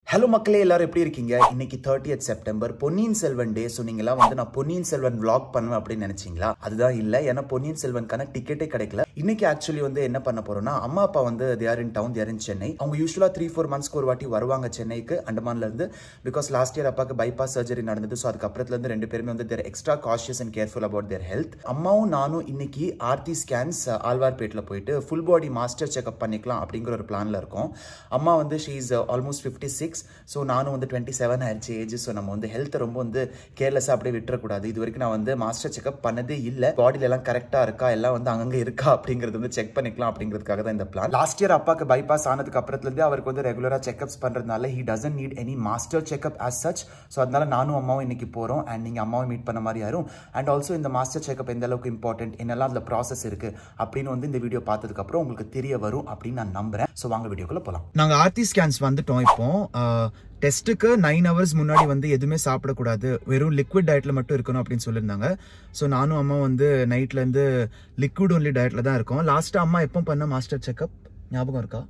hello மக்களே எல்லாரும் எப்படி இருக்கீங்க இன்னைக்கு thirtieth September Ponniyin Selvan day so நீங்களாம் வந்து நான் பொன்னியின் செல்வன் vlog பண்ணுவேன் அப்படின்னு நினைச்சீங்களா அதுதான் இல்லை ஏன்னா பொன்னியின் செல்வனுக்கான டிக்கெட்டே கிடைக்கல இன்னைக்கு ஆக்சுவலி வந்து என்ன பண்ண போறோம்னா அம்மா அப்பா வந்து தேர் இன் டவுன் தேர் இன் சென்னை அவங்க யூஸ்வலா த்ரீ ஃபோர் மந்த்ஸ்க்கு ஒரு வாட்டி வருவாங்க சென்னைக்கு அண்டமான்ல இருந்து பிகாஸ் லாஸ்ட் இயர் அப்பாக்கு பைபாஸ் சர்ஜரி நடந்தது ஸோ அதுக்கப்புறத்துல இருந்து ரெண்டு பேருமே வந்து their extra cautious and careful about their health அம்மாவும் நானும் இன்னைக்கு ஆர்த்தி ஸ்கேன்ஸ் ஆழ்வார்பேட்டில் போயிட்டு ஃபுல் பாடி மாஸ்டர் செக்அப் பண்ணிக்கலாம் அப்படிங்கிற ஒரு பிளான்ல இருக்கோம் அம்மா வந்து she is almost fifty six so நானும் வந்து டுவெண்ட்டி செவன் ஆயிடுச்சு ஏஜ் ஸோ நம்ம வந்து ஹெல்த்தை ரொம்ப வந்து கேர்லெஸ்ஸாக அப்படியே விட்டுறக்கூடாது இது வரைக்கும் நான் வந்து மாஸ்டர் செக்அப் பண்ணதே இல்லை பாடியில எல்லாம் கரெக்டாக இருக்கா எல்லாம் வந்து அங்கங்கே இருக்கா அப்படிங்கிறது வந்து செக் பண்ணிக்கலாம் அப்படிங்கிறதுக்காக தான் இந்த பிளான் லாஸ்ட் இயர் அப்பாக்கு பைபாஸ் ஆனதுக்கு அப்புறத்துலேருந்து அவருக்கு வந்து ரெகுலராக செக்அப்ஸ் பண்ணுறதுனால he doesn't need any master checkup as such so அதனால நானும் அம்மாவும் இன்னைக்கு போகிறோம் அண்ட் நீங்கள் அம்மாவை மீட் பண்ண மாதிரி யாரும் அண்ட் ஆல்சோ இந்த மாஸ்டர் செக்அப் எந்த அளவுக்கு இம்பார்ட்டன்ட் என்னெல்லாம் அதில் ப்ராசஸ் இருக்கு அப்படின்னு வந்து இந்த வீடியோ பார்த்ததுக்கப்புறம் உங்களுக்கு தெரிய வரும் அப்படின்னு நான் நம்புறேன் ஸோ வாங்க வீடியோக்குள்ள போகலாம் நாங்க ஆர்த்தி ஸ்கேன்ஸ் வந்துட்டோம் இப்போ டெஸ்ட்டுக்கு நைன் ஹவர்ஸ் முன்னாடி வந்து எதுவுமே சாப்பிடக்கூடாது வெறும் லிக்விட் டயட்ல மட்டும் இருக்கணும் அப்படின்னு சொல்லியிருந்தாங்க ஸோ நானும் அம்மா வந்து நைட்ல இருந்து லிக்விட் ஒன்லி டயட்ல தான் இருக்கோம் லாஸ்ட் அம்மா எப்போ பண்ண மாஸ்டர் செக்அப் ஞாபகம் இருக்கா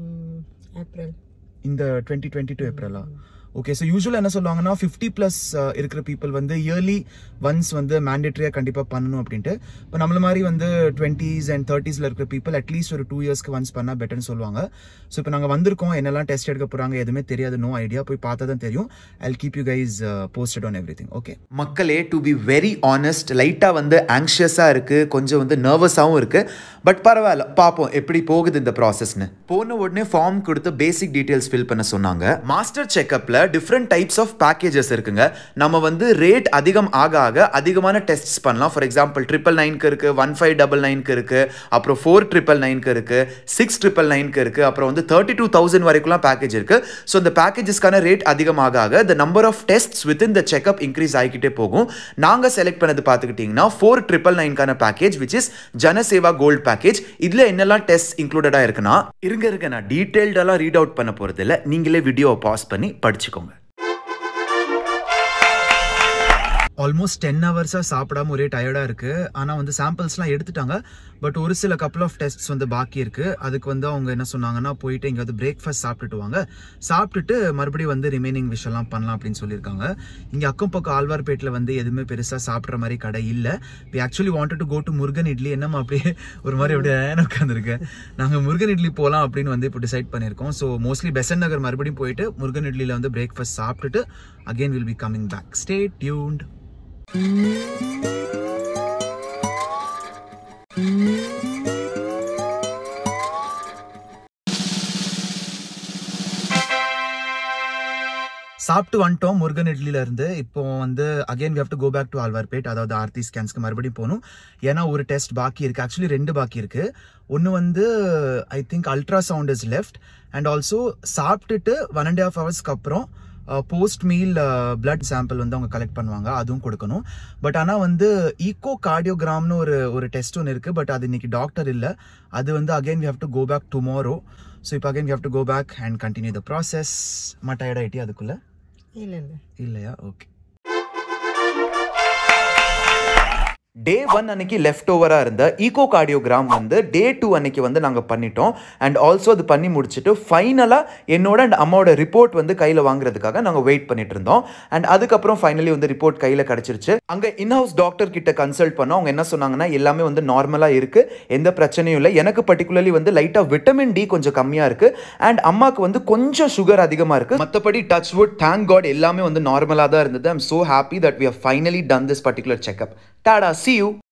ஏப்ரல் இந்த டுவெண்ட்டி டுவெண்ட்டி டூ ஏப்ரலா ஓகே ஸோ யூஸ்வலாக என்ன சொல்லுவாங்கன்னா ஃபிஃப்டி ப்ளஸ் இருக்கிற பீப்புள் வந்து இயர்லி ஒன்ஸ் வந்து மேண்டேட்ரியாக கண்டிப்பாக பண்ணணும் அப்படின்ட்டு இப்போ நம்மள மாதிரி வந்து டுவெண்ட்டீஸ் அண்ட் தேர்ட்டிஸில் இருக்கிற பீப்புள் அட்லீஸ்ட் ஒரு டூ இயர்ஸ்க்கு ஒன்ஸ் பண்ணால் பெட்டர்னு சொல்லுவாங்க ஸோ இப்போ நாங்கள் வந்திருக்கோம் என்னெல்லாம் டெஸ்ட் எடுக்க போகிறாங்க எதுவுமே தெரியாது நோ ஐடியா போய் பார்த்தா தான் தெரியும் I keep you guys posted on everything okay மக்களே டு பி வெரி ஆனஸ்ட் லைட்டாக வந்து ஆங்ஷியஸாக இருக்குது கொஞ்சம் வந்து நர்வஸாகவும் இருக்குது பட் பரவாயில்ல பார்ப்போம் எப்படி போகுது இந்த ப்ராசஸ்னு போன உடனே ஃபார்ம் கொடுத்து பேசிக் டீட்டெயில்ஸ் ஃபில் பண்ண சொன்னாங்க மாஸ்டர் செக்கப்பில் டிஃப்ரெண்ட் டைப்ஸ் ஆஃப் பேக்கேஜஸ் இருக்குங்க நம்ம வந்து ரேட் அதிகம் ஆக ஆக அதிகமான டெஸ்ட்ஸ் பண்ணலாம் ஃபார் எக்ஸாம்பிள் ட்ரிபிள் நைனுக்கு இருக்குது ஒன் ஃபைவ் டபுள் நைனுக்கு இருக்குது அப்புறம் ஃபோர் ட்ரிபிள் நைனுக்கு இருக்குது சிக்ஸ் ட்ரிபிள் நைனுக்கு இருக்குது அப்புறம் வந்து தேர்ட்டி டூ தௌசண்ட் வரைக்கும்லாம் பேக்கேஜ் இருக்குது ஸோ இந்த பேக்கேஜஸ்க்கான ரேட் அதிகமாக ஆக the number of tests within the checkup increase ஆகிக்கிட்டே போகும் நாங்கள் செலக்ட் பண்ணது பார்த்துக்கிட்டிங்கன்னா ஃபோர் ட்ரிபிள் நைன்கான package which is Janaseva gold package இதில் என்னெல்லாம் டெஸ்ட் இன்க்ளூடடாக இருக்குன்னா இருங்க இருங்க நான் டீட்டெயில்டெல்லாம் ரீட் அவுட் பண்ண போகிறது இல்லை நீங்களே வீடியோவை பாஸ் பண்ணி படிச்சுக்கோங்க ஆல்மோஸ்ட் டென் ஹவர்ஸாக சாப்பிடாம ஒரே டயர்டாக இருக்கு ஆனால் வந்து சாம்பிள்ஸ்லாம் எடுத்துட்டாங்க பட் ஒரு சில கப்பல் ஆஃப் டெஸ்ட்ஸ் வந்து பாக்கி இருக்கு அதுக்கு வந்து அவங்க என்ன சொன்னாங்கன்னா போயிட்டு இங்கே வந்து பிரேக்ஃபாஸ்ட் சாப்பிட்டுட்டு வாங்க சாப்பிட்டுட்டு மறுபடியும் வந்து ரிமைனிங் விஷயம்லாம் பண்ணலாம் அப்படின்னு சொல்லியிருக்காங்க இங்கே அக்கம் பக்கம் ஆழ்வார்பேட்டில் வந்து எதுவுமே பெருசாக சாப்பிட்ற மாதிரி கடை இல்லை we actually wanted to go to Murugan Idli என்னம்மா அப்படியே ஒரு மாதிரி அப்படியே உட்காந்துருக்கேன் நாங்கள் முருகன் இட்லி போகலாம் அப்படின்னு வந்து இப்போ டிசைட் பண்ணியிருக்கோம் ஸோ மோஸ்ட்லி பெசன் நகர் மறுபடியும் போயிட்டு முருகன் இட்லியில் வந்து பிரேக்ஃபாஸ்ட் சாப்பிட்டுட்டு again will be coming back stay tuned சாப்பிட்டு வந்துட்டோம் முருகன் இட்லில இருந்து இப்போ வந்து again we have to go back to Alwarpet அதாவது ஆர்த்தி ஸ்கேன்ஸ்க்கு மறுபடியும் போகணும் ஏன்னா ஒரு டெஸ்ட் பாக்கி இருக்கு ஆக்சுவலி ரெண்டு பாக்கி இருக்கு ஒன்று வந்து I think ultrasound is left and also சாப்பிட்டுட்டு ஒன் அண்ட் ஹாஃப் ஹவர்ஸ்க்கு அப்புறம் போஸ்ட் மீல் பிளட் சாம்பிள் வந்து அவங்க கலெக்ட் பண்ணுவாங்க அதுவும் கொடுக்கணும் பட் ஆனால் வந்து ஈகோ கார்டியோகிராம்னு ஒரு ஒரு டெஸ்ட் ஒன்று இருக்குது பட் அது இன்னைக்கு டாக்டர் இல்லை அது வந்து again we have to go back tomorrow so இப்போ again we have to go back and continue the process tired ஆகிட்டே அதுக்குள்ளே இல்ல இல்ல இல்லையா ஓகே டே ஒன் அன்னைக்கு லெஃப்ட் ஓவராக இருந்த ஈகோ கார்டியோகிராம் வந்து டே டூ அன்னைக்கு வந்து நாங்கள் பண்ணிட்டோம் அண்ட் ஆல்சோ அது பண்ணி முடிச்சுட்டு ஃபைனலாக என்னோட அண்ட் அம்மாவோட ரிப்போர்ட் வந்து கையில் வாங்குறதுக்காக நாங்கள் வெயிட் பண்ணிட்டு இருந்தோம் அண்ட் அதுக்கப்புறம் ஃபைனலி வந்து ரிப்போர்ட் கையில் கிடச்சிருச்சு அங்கே இன்ஹவுஸ் டாக்டர் கிட்ட கன்சல்ட் பண்ணோம் அவங்க என்ன சொன்னாங்கன்னா எல்லாமே வந்து நார்மலாக இருக்குது எந்த பிரச்சனையும் இல்லை எனக்கு பர்டிகுலர்லி வந்து லைட்டாக விட்டமின் டி கொஞ்சம் கம்மியாக இருக்குது அண்ட் அம்மாவுக்கு வந்து கொஞ்சம் சுகர் அதிகமாக இருக்குது மற்றபடி டச் வுட் தேங்க் காட் எல்லாமே வந்து நார்மலாக தான் இருந்தது I'm so happy that we have finally done this particular checkup tata see you